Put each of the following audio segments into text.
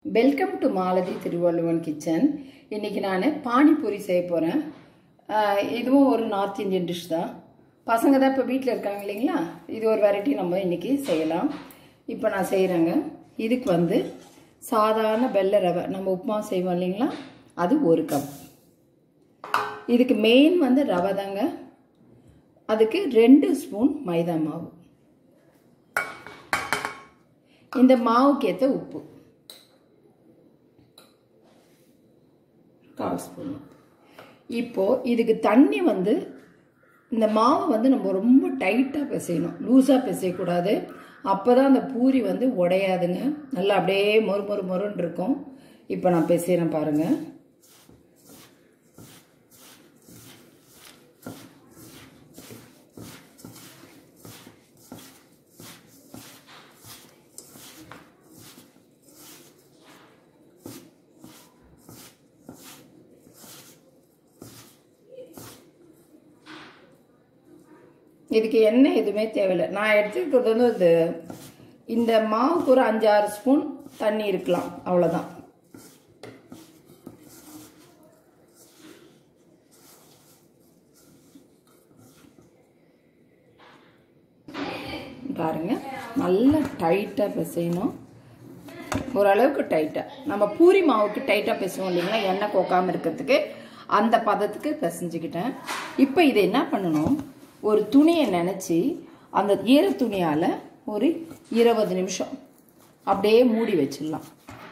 welcome to Malathi Thiruvalluvan kitchen இன்னைக்கு நான் பானிபூரி செய்ய போகிறேன் இதுவும் ஒரு நார்த் இந்தியன் டிஷ் தான் பசங்க தான் இப்போ வீட்டில் இருக்காங்க இல்லைங்களா இது ஒரு வெரைட்டி நம்ம இன்னைக்கு செய்யலாம் இப்போ நான் செய்கிறேங்க இதுக்கு வந்து சாதாரண வெள்ளை ரவை நம்ம உப்புமா செய்வோம் இல்லைங்களா அது ஒரு கப் இதுக்கு மெயின் வந்து ரவை தாங்க அதுக்கு ரெண்டு ஸ்பூன் மைதா மாவு இந்த மாவுக்கு ஏற்ற உப்பு கால் ஸ்பூன் இப்போது இதுக்கு தண்ணி வந்து இந்த மாவை வந்து நம்ம ரொம்ப டைட்டாக பிசையணும் லூஸாக பிசையக்கூடாது அப்போ தான் அந்த பூரி வந்து உடையாதுங்க நல்லா அப்படியே மொறு மொறு மொறுன்னு இருக்கும் இப்போ நான் பிசைகிறேன் பாருங்கள் இதுக்கு எண்ணெய் எதுவுமே தேவையில்லை நான் எடுத்துக்கிறது வந்து இந்த இந்த மாவுக்கு ஒரு அஞ்சாறு ஸ்பூன் தண்ணி இருக்கலாம் அவ்வளோதான் பாருங்க நல்லா டைட்டாக பிசையணும் ஓரளவுக்கு டைட்டாக நம்ம பூரி மாவுக்கு டைட்டாக பிசைவோம் இல்லைங்களா எண்ணெய் கோக்காமல் இருக்கிறதுக்கு அந்த பதத்துக்கு பிசைஞ்சுக்கிட்டேன் இப்போ இதை என்ன பண்ணணும் ஒரு துணியை நினச்சி அந்த ஈர துணியால் ஒரு இருபது நிமிஷம் அப்படியே மூடி வச்சிடலாம்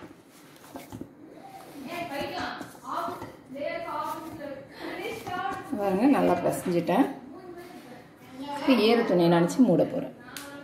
பாருங்க நல்லா பிசைஞ்சிட்டேன் இப்போ ஈர துணியை நினச்சி மூட போகிறேன்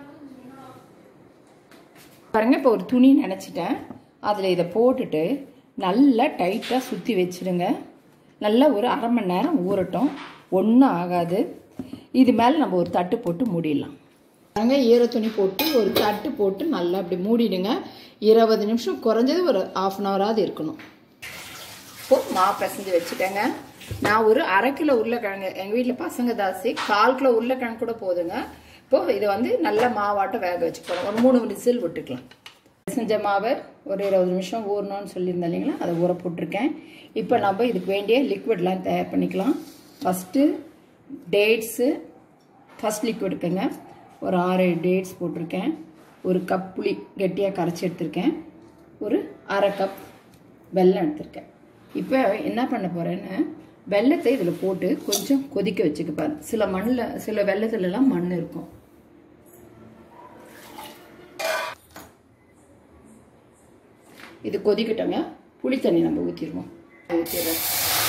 பாருங்க இப்போ ஒரு துணி நினச்சிட்டேன் அதில் இதை போட்டுட்டு நல்லா டைட்டாக சுற்றி வச்சுடுங்க நல்லா ஒரு அரை மணி நேரம் ஊறட்டும் ஒன்றும் ஆகாது இது மேலே நம்ம ஒரு தட்டு போட்டு மூடிடலாம் பாருங்க ஈர துணி போட்டு ஒரு தட்டு போட்டு நல்லா அப்படி மூடிடுங்க இருபது நிமிஷம் குறைஞ்சது ஒரு ஆஃப் அன் ஹவராவது இருக்கணும் இப்போது மாவு பிசைஞ்சு வச்சுட்டேங்க நான் ஒரு அரை கிலோ உருளைக்கிழங்கு எங்கள் வீட்டில் பசங்க தாசி கால் கிலோ உருளைக்கிழங்கு கூட போதுங்க இப்போது இதை வந்து நல்ல மாவாட்டம் வேக வச்சுக்கணும் ஒரு மூணு விசில் விட்டுக்கலாம் செஞ்ச மாவை ஒரு இருபது நிமிஷம் ஊறணும்னு சொல்லியிருந்தேன் இல்லைங்களா அதை ஊற போட்டிருக்கேன் இப்போ நம்ம இதுக்கு வேண்டிய லிக்விட்லாம் தயார் பண்ணிக்கலாம் ஃபஸ்ட்டு டேட்ஸு ஃபஸ்ட் லிக்விட் இருக்குங்க ஒரு ஆறு டேட்ஸ் போட்டிருக்கேன் ஒரு கப் புளி கெட்டியாக கரைச்சி எடுத்திருக்கேன் ஒரு அரை கப் வெல்லம் எடுத்திருக்கேன் இப்போ என்ன பண்ண போகிறேன்னு வெள்ளத்தை இதில் போட்டு கொஞ்சம் கொதிக்க வச்சுக்க சில மண்ணில் சில வெள்ளத்துலலாம் மண் இருக்கும் இது கொதிக்கட்டோங்க புளி தண்ணி நம்ம ஊற்றிடுவோம் ஊற்றிடுறோம்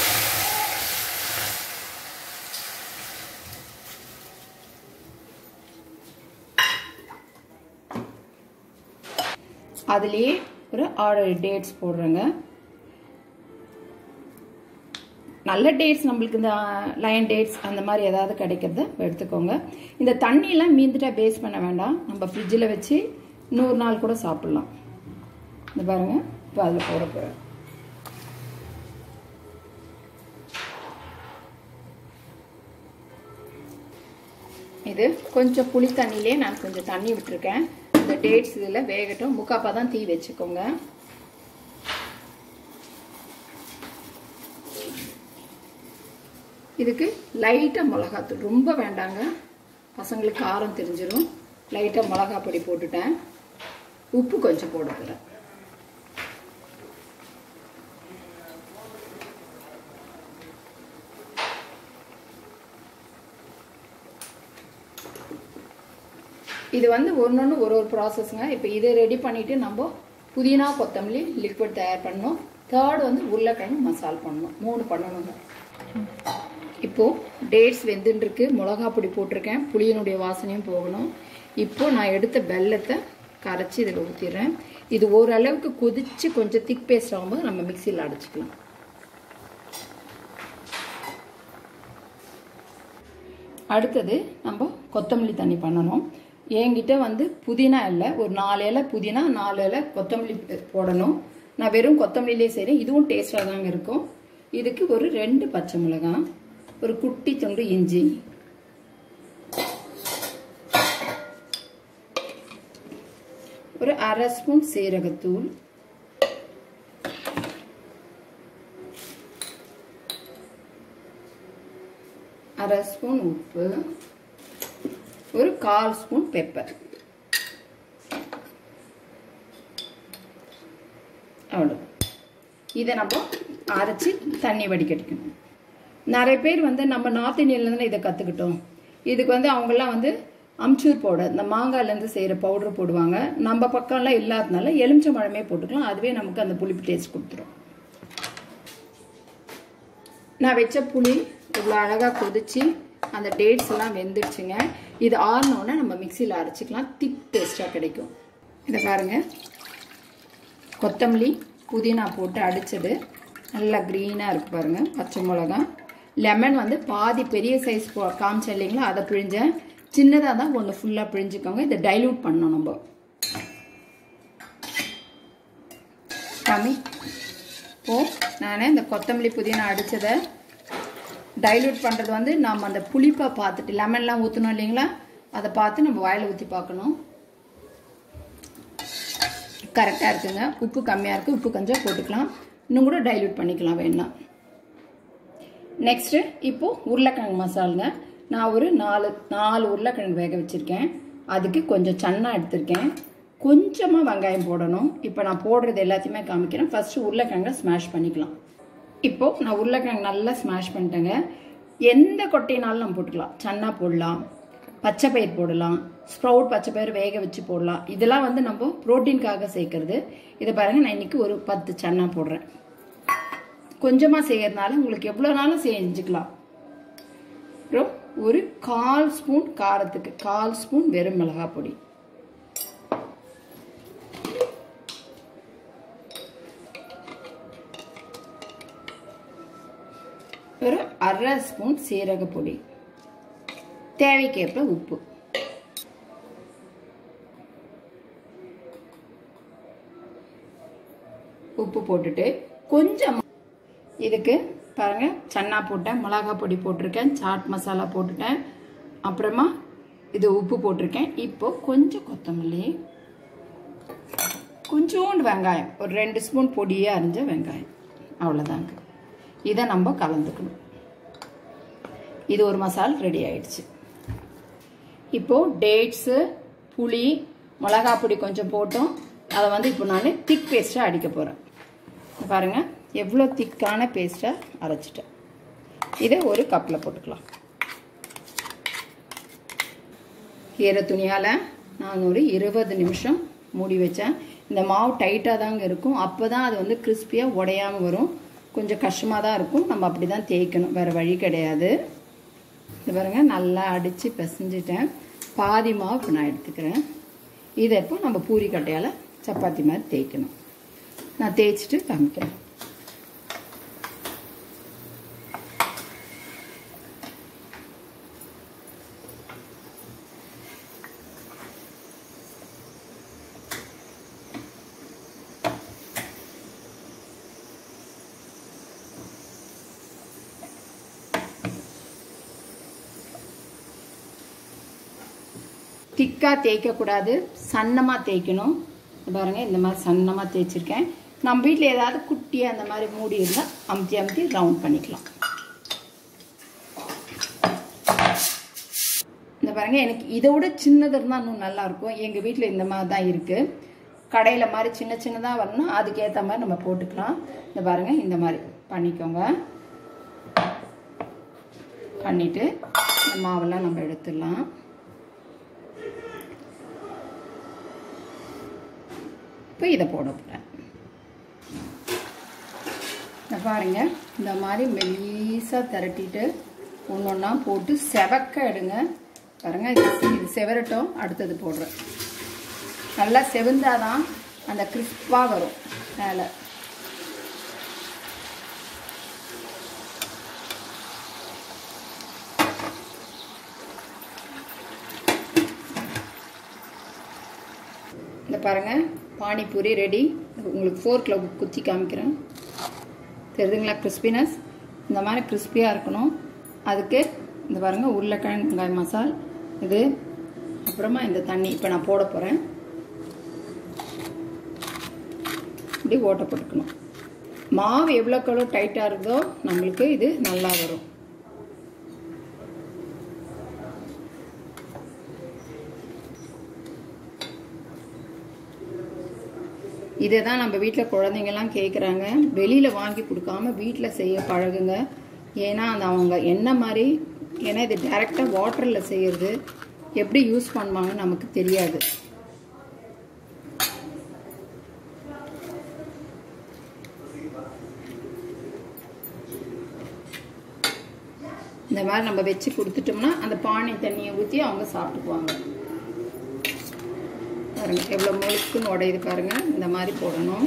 அதுலேயே ஒரு ஆறு டேட்ஸ் போடுறேங்க நல்ல டேட்ஸ் நம்மளுக்கு இந்த லயன் டேட்ஸ் அந்த மாதிரி ஏதாவது கிடைக்கிறத எடுத்துக்கோங்க இந்த தண்ணியெல்லாம் மீந்துட்டா பேஸ் பண்ண வேண்டாம் நம்ம ஃப்ரிட்ஜில் வச்சு நூறு நாள் கூட சாப்பிட்லாம் இந்த பாருங்க இப்போ அதில் போட போகிறேன் இது கொஞ்சம் புளி தண்ணியிலே நான் கொஞ்சம் தண்ணி விட்டுருக்கேன் இந்த டேட்ஸ் இதில் வேகட்டும் முக்காப்பா தான் தீ வச்சுக்கோங்க இதுக்கு லைட்டாக மிளகாத்தூள் ரொம்ப வேண்டாங்க பசங்களுக்கு காரம் தெரிஞ்சிடும் லைட்டாக மிளகா பொடி போட்டுட்டேன் உப்பு கொஞ்சம் போட போகிறேன் இது வந்து ஒன்று ஒன்று ஒரு ஒரு ப்ராசஸ்ங்க இப்போ இதை ரெடி பண்ணிவிட்டு நம்ம புதினா கொத்தமல்லி லிக்விட் தயார் பண்ணணும் தேர்ட் வந்து உருளைக்கிழங்கு மசால் பண்ணணும் மூணு பண்ணணுங்க இப்போது டேட்ஸ் வெந்துட்டுருக்கு மிளகா பொடி போட்டிருக்கேன் புளியனுடைய வாசனையும் போகணும் இப்போது நான் எடுத்த வெள்ளத்தை கரைச்சி இதில் ஊற்றிடுறேன் இது ஓரளவுக்கு கொதித்து கொஞ்சம் திக் பேஸ்ட் ஆகும்போது நம்ம மிக்சியில் அடைச்சிக்கலாம் அடுத்தது நம்ம கொத்தமல்லி தண்ணி பண்ணணும் என்கிட்ட வந்து புதினா இல்லை ஒரு நாலு இலை புதினா நாலு இலை கொத்தமல்லி போடணும் நான் வெறும் கொத்தமல்லியிலே செய்கிறேன் இதுவும் டேஸ்டாக தாங்க இருக்கும் இதுக்கு ஒரு ரெண்டு பச்சை மிளகாய் ஒரு குட்டி துண்டு இஞ்சி ஒரு அரை ஸ்பூன் சீரகத்தூள் அரை ஸ்பூன் உப்பு ஒரு கால் ஸ்பூன் பெப்பர் அவ்வளோ இதை நம்ம அரைச்சி தண்ணி வடிகட்டிக்கணும் நிறைய பேர் வந்து நம்ம நார்த் இந்தியன்லேருந்து இதை கற்றுக்கிட்டோம் இதுக்கு வந்து அவங்கெல்லாம் வந்து அம்ச்சூர் பவுடர் இந்த மாங்காயிலேருந்து செய்கிற பவுடர் போடுவாங்க நம்ம பக்கம்லாம் இல்லாததுனால எலுமிச்சை பழமே போட்டுக்கலாம் அதுவே நமக்கு அந்த புளிப்பு டேஸ்ட் கொடுத்துரும் நான் வச்ச புளி இவ்வளோ அழகாக கொதிச்சு அந்த டேட்ஸ் எல்லாம் வெந்துடுச்சுங்க இது ஆறினோடனே நம்ம மிக்சியில் அரைச்சிக்கலாம் திக் டேஸ்ட்டாக கிடைக்கும் இதை பாருங்கள் கொத்தமல்லி புதினா போட்டு அடித்தது நல்லா க்ரீனாக இருக்குது பாருங்கள் பச்சை மிளகா லெமன் வந்து பாதி பெரிய சைஸ் காமிச்சேன் இல்லைங்களா அதை பிழிஞ்சேன் சின்னதாக தான் ஒன்று ஃபுல்லாக பிழிஞ்சுக்கோங்க இதை டைல்யூட் பண்ணணும் நம்ம கம்மி ஓ நான் இந்த கொத்தமல்லி புதினா அடித்ததை டைல்யூட் பண்ணுறது வந்து நாம் அந்த புளிப்பை பார்த்துட்டு லெமன்லாம் ஊற்றணும் இல்லைங்களா அதை பார்த்து நம்ம வாயில் ஊற்றி பார்க்கணும் கரெக்டாக இருக்குங்க உப்பு கம்மியாக இருக்குது உப்பு கொஞ்சம் போட்டுக்கலாம் இன்னும் கூட டைல்யூட் பண்ணிக்கலாம் வேணா நெக்ஸ்ட்டு இப்போது உருளைக்கிழங்கு மசாலுங்க நான் ஒரு நாலு நாலு உருளைக்கிழங்கு வேக வச்சுருக்கேன் அதுக்கு கொஞ்சம் சன்னா எடுத்திருக்கேன் கொஞ்சமாக வெங்காயம் போடணும் இப்போ நான் போடுறது எல்லாத்தையுமே காமிக்கிறேன் ஃபஸ்ட்டு உருளைக்கிழங்கை ஸ்மாஷ் பண்ணிக்கலாம் இப்போது நான் உருளைக்கிழங்கு நல்லா ஸ்மாஷ் பண்ணிட்டேங்க எந்த கொட்டையினாலும் நம்ம போட்டுக்கலாம் சன்னா போடலாம் பச்சை பயிர் போடலாம் ஸ்ப்ரவுட் பச்சை பயிர் வேக வச்சு போடலாம் இதெல்லாம் வந்து நம்ம ப்ரோட்டீனுக்காக சேர்க்கறது இதை பாருங்கள் நான் இன்றைக்கி ஒரு பத்து சன்னா போடுறேன் கொஞ்சமாக செய்யறதுனால உங்களுக்கு எவ்வளோ நாளும் செஞ்சுக்கலாம் அப்புறம் ஒரு கால் ஸ்பூன் காரத்துக்கு கால் ஸ்பூன் வெறும் மிளகாய் பொடி ஒரு அரை ஸ்பூன் சீரக பொடி தேவைக்கேற்ப உப்பு உப்பு போட்டுட்டு கொஞ்சம் இதுக்கு பாருங்க சன்னா போட்டேன் மிளகா பொடி போட்டிருக்கேன் சாட் மசாலா போட்டுட்டேன் அப்புறமா இது உப்பு போட்டிருக்கேன் இப்போ கொஞ்சம் கொத்தமல்லி கொஞ்சோண்டு வெங்காயம் ஒரு ரெண்டு ஸ்பூன் பொடியே அரிஞ்ச வெங்காயம் அவ்வளோதாங்க இதை நம்ம கலந்துக்கணும் இது ஒரு மசால் ரெடி ஆயிடுச்சு இப்போது டேட்ஸு புளி மிளகா பொடி கொஞ்சம் போட்டோம் அதை வந்து இப்போ நான் திக் பேஸ்ட்டாக அடிக்க போகிறேன் பாருங்கள் எவ்வளோ திக்கான பேஸ்ட்டாக அரைச்சிட்டேன் இதை ஒரு கப்பில் போட்டுக்கலாம் ஈர துணியால் நான் ஒரு இருபது நிமிஷம் மூடி வச்சேன் இந்த மாவு டைட்டாக தாங்க இருக்கும் அப்போ தான் அது வந்து கிறிஸ்பியாக உடையாமல் வரும் கொஞ்சம் கஷ்டமாக தான் இருக்கும் நம்ம அப்படி தான் தேய்க்கணும் வேறு வழி கிடையாது இது பாருங்கள் நல்லா அடித்து பிசைஞ்சிட்டேன் பாதி மாவு இப்போ நான் எடுத்துக்கிறேன் இதை இப்போ நம்ம பூரி கட்டையால் சப்பாத்தி மாதிரி தேய்க்கணும் நான் தேய்ச்சிட்டு காமிக்கிறேன் திக்காக தேய்க்கக்கூடாது சன்னமாக தேய்க்கணும் பாருங்கள் இந்த மாதிரி சன்னமாக தேய்ச்சிருக்கேன் நம்ம வீட்டில் ஏதாவது குட்டியாக அந்த மாதிரி மூடி இருந்தால் அமுத்தி அமுத்தி ரவுண்ட் பண்ணிக்கலாம் இந்த பாருங்கள் எனக்கு இதை விட சின்னது இருந்தால் இன்னும் நல்லாயிருக்கும் எங்கள் வீட்டில் இந்த மாதிரி தான் இருக்குது கடையில் மாதிரி சின்ன சின்னதாக வரணும் அதுக்கேற்ற மாதிரி நம்ம போட்டுக்கலாம் இந்த பாருங்கள் இந்த மாதிரி பண்ணிக்கோங்க பண்ணிவிட்டு இந்த மாவெல்லாம் நம்ம எடுத்துடலாம் இப்போ இதை போட போகிறேன் இந்த பாருங்க இந்த மாதிரி மெலீஸாக திரட்டிட்டு ஒன்று ஒன்றா போட்டு செவக்க எடுங்க பாருங்க இது இது செவரட்டும் அடுத்தது போடுறேன் நல்லா செவந்தாதான் அந்த கிறிஸ்பாக வரும் மேலே இந்த பாருங்கள் பானிபூரி ரெடி உங்களுக்கு ஃபோர்க்கில் குத்தி காமிக்கிறேன் தெரியுதுங்களா கிறிஸ்பினஸ் இந்த மாதிரி கிறிஸ்பியாக இருக்கணும் அதுக்கு இந்த பாருங்கள் உருளைக்கிழங்கு வெங்காய மசால் இது அப்புறமா இந்த தண்ணி இப்போ நான் போட போகிறேன் இப்படி ஓட்ட போட்டுக்கணும் மாவு எவ்வளோக்கு எவ்வளோ டைட்டாக இருக்குதோ நம்மளுக்கு இது நல்லா வரும் இதை தான் நம்ம வீட்டில் குழந்தைங்கலாம் கேட்குறாங்க வெளியில் வாங்கி கொடுக்காம வீட்டில் செய்ய பழகுங்க ஏன்னா அந்த அவங்க என்ன மாதிரி ஏன்னா இது டைரெக்டாக வாட்டரில் செய்கிறது எப்படி யூஸ் பண்ணுவாங்கன்னு நமக்கு தெரியாது இந்த மாதிரி நம்ம வச்சு கொடுத்துட்டோம்னா அந்த பானை தண்ணியை ஊற்றி அவங்க சாப்பிட்டுக்குவாங்க பாருங்க எவ்வளோ முழுக்குன்னு உடையுது பாருங்க இந்த மாதிரி போடணும்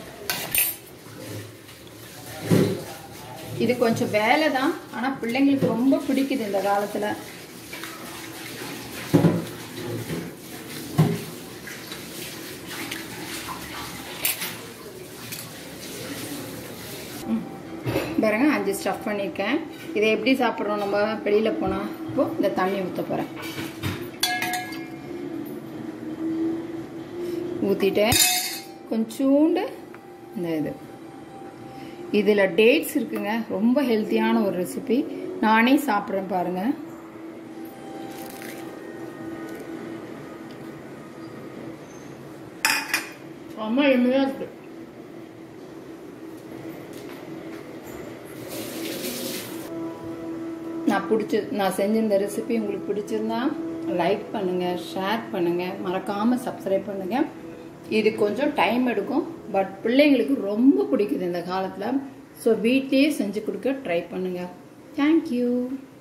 இது கொஞ்சம் வேலை தான் ஆனால் பிள்ளைங்களுக்கு ரொம்ப பிடிக்குது இந்த காலத்தில் பாருங்க அஞ்சு ஸ்டஃப் பண்ணியிருக்கேன் இதை எப்படி சாப்பிட்றோம் நம்ம வெளியில் போனால் இப்போது இந்த தண்ணி ஊற்ற போகிறேன் ஊற்றிட்டேன் கொஞ்சோண்டு இந்த இது இதில் டேட்ஸ் இருக்குங்க ரொம்ப ஹெல்த்தியான ஒரு ரெசிபி நானே சாப்பிட்றேன் பாருங்கள் ரொம்ப எளிமையாக இருக்குது நான் பிடிச்ச நான் செஞ்ச இந்த ரெசிபி உங்களுக்கு பிடிச்சிருந்தா லைக் பண்ணுங்கள் ஷேர் பண்ணுங்கள் மறக்காமல் சப்ஸ்கிரைப் பண்ணுங்கள் இது கொஞ்சம் டைம் எடுக்கும் பட் பிள்ளைங்களுக்கு ரொம்ப பிடிக்குது இந்த காலத்தில் ஸோ வீட்லேயே செஞ்சு கொடுக்க ட்ரை பண்ணுங்கள் தேங்க்யூ